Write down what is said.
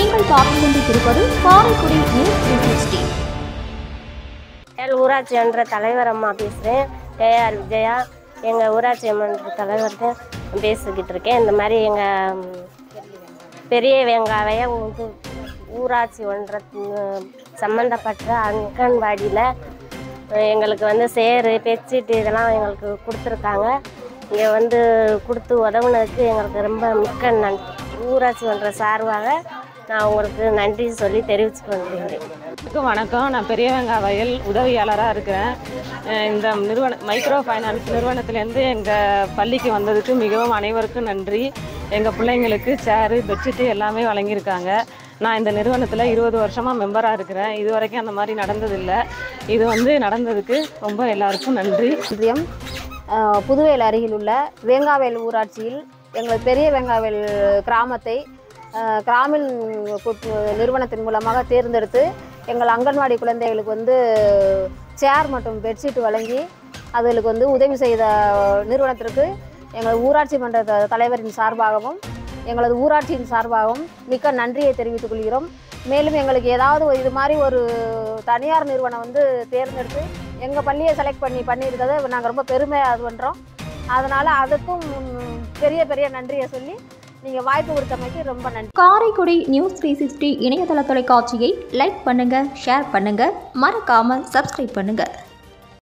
நீங்கள் பார்த்துக் கொண்டிருப்பது Karaikudi news three sixty L ஊராட்சி மன்ற தலைவர் அம்மா பேசுகிறேன் கேஆர் விஜயா எங்கள் ஊராட்சி மன்ற தலைவர் தான் பேசிக்கிட்டு இருக்கேன் இந்த மாதிரி எங்கள் பெரிய வெங்காயம் வந்து ஊராட்சி ஒன்ற சம்மந்தப்பட்ட அங்கன்வாடியில் எங்களுக்கு வந்து சேரு பெட்ஷீட் இதெல்லாம் எங்களுக்கு கொடுத்துருக்காங்க இங்கே வந்து கொடுத்து உதவுனதுக்கு எங்களுக்கு ரொம்ப மிக்க நன் ஊராட்சி மன்ற சார்பாக நான் உங்களுக்கு நன்றி சொல்லி தெரிவித்து கொள்கிறேன் அனைவருக்கும் வணக்கம் நான் பெரியவங்க வயல் உதவியாளராக இருக்கிறேன் அஹ் இந்த நிறுவன மைக்ரோ ஃபைனான்ஸ் நிறுவனத்திலேருந்து எங்கள் பள்ளிக்கு வந்ததுக்கு மிகவும் அனைவருக்கும் நன்றி எங்கள் பிள்ளைங்களுக்கு சேரு பெட்ஷீட்டு எல்லாமே வழங்கியிருக்காங்க நான் இந்த நிறுவனத்தில் இருபது வருஷமாக மெம்பராக இருக்கிறேன் இது வரைக்கும் அந்த மாதிரி நடந்ததில்லை இது வந்து நடந்ததுக்கு ரொம்ப எல்லாருக்கும் நன்றி ஒன்றியம் அஹ், புதுவேல் அருகில் உள்ள வேங்காவேல் ஊராட்சியில் எங்கள் பெரிய வேங்காவேல் கிராமத்தை அஹ், கிராமின் கூட்டு நிறுவனத்தின் மூலமாக தேர்ந்தெடுத்து எங்கள் அங்கன்வாடி குழந்தைகளுக்கு வந்து சேர் மற்றும் பெட்ஷீட் வழங்கி அதுகளுக்கு வந்து உதவி செய்த நிறுவனத்திற்கு எங்கள் ஊராட்சி மன்ற த- தலைவரின் சார்பாகவும் எங்களது ஊராட்சியின் சார்பாகவும் மிக்க நன்றியை தெரிவித்துக் கொள்கிறோம் மேலும் எங்களுக்கு ஏதாவது ஒரு இது மாதிரி ஒரு தனியார் நிறுவனம் வந்து தேர்ந்தெடுத்து எங்கள் பள்ளியை செலக்ட் பண்ணி பண்ணியிருக்கதை நாங்கள் ரொம்ப பெருமையாக அது பண்ணுறோம் அதனால் அதுக்கும் பெரிய பெரிய நன்றியை சொல்லி நீங்கள் வாய்ப்பு கொடுத்தமைக்கு ரொம்ப நன்றி காரைக்குடி நியூஸ் த்ரீ சிக்ஸ்டி இணையதள தொலைக்காட்சியை லைக் பண்ணுங்க ஷேர் பண்ணுங்க மறக்காம சப்ஸ்கிரைப் பண்ணுங்க